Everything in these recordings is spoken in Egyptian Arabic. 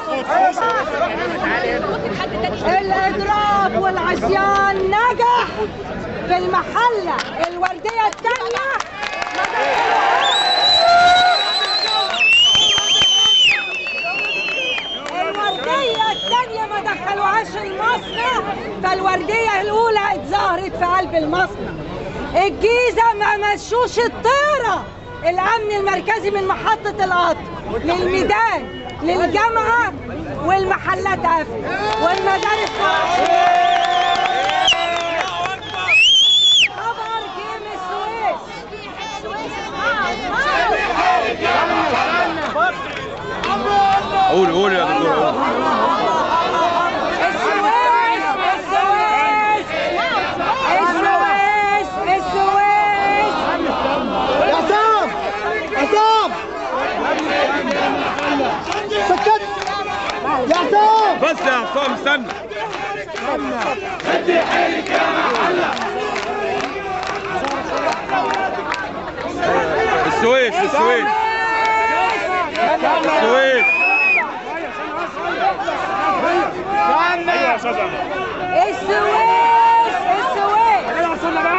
الاضراب والعصيان نجح في المحله الورديه الثانيه الورديه الثانيه ما دخلوهاش المصنع فالورديه الاولى اتظاهرت في قلب المصنع الجيزه ما مشوش الطيره الامن المركزي من محطه القطر للميدان للجامعه والمحلات قفلت والمدارس خبر جه من السويس قول قول يا دكتور قول. السويس السويس السويس السويس عصام عصام سكت يا عصام بس يا عصام استنى السويس السويس السويس السويس السويس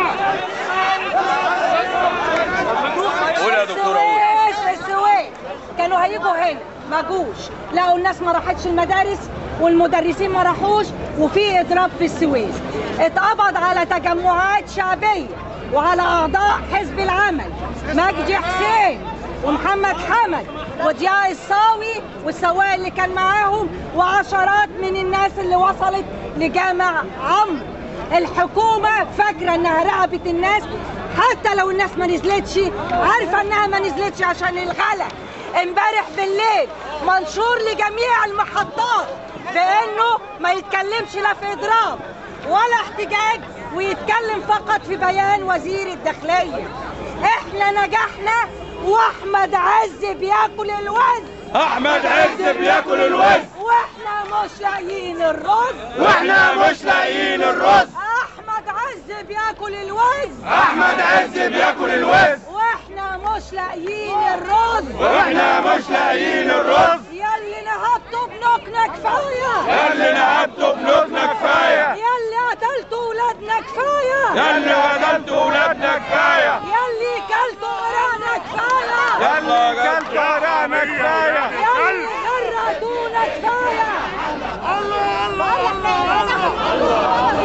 قول يا دكتور قول السويس السويس كانوا هيجوا هنا ما جوش لقوا الناس ما راحتش المدارس والمدرسين ما راحوش وفي اضراب في السويس اتقبض على تجمعات شعبيه وعلى اعضاء حزب العمل مجدي حسين ومحمد حمد وضياء الصاوي والسواق اللي كان معاهم وعشرات من الناس اللي وصلت لجامع عمرو الحكومة فاكرة انها راقبت الناس حتى لو الناس ما نزلتش عارفة انها ما نزلتش عشان الغلا امبارح بالليل منشور لجميع المحطات بانه ما يتكلمش لا في اضراب ولا احتجاج ويتكلم فقط في بيان وزير الداخلية احنا نجحنا واحمد عز بياكل الوز احمد عز بياكل الوز واحنا مش لاقيين الرز واحنا مش لاقيين الرز احمد عز بياكل الوز احمد عز بياكل الوز واحنا مش لاقيين الرز واحنا مش لاقيين الرز ياللي نهبتوا بنوكنا كفايه اللي نهبته بنوتنا كفايه ياللي قتلتوا ولادنا كفايه اللي قتلتوا ولادنا كفايه ياللي كلتوا قرانا كفايه يلا كلتوا قرانا كفايه ياللي غرقتونا كفايه الله الله الله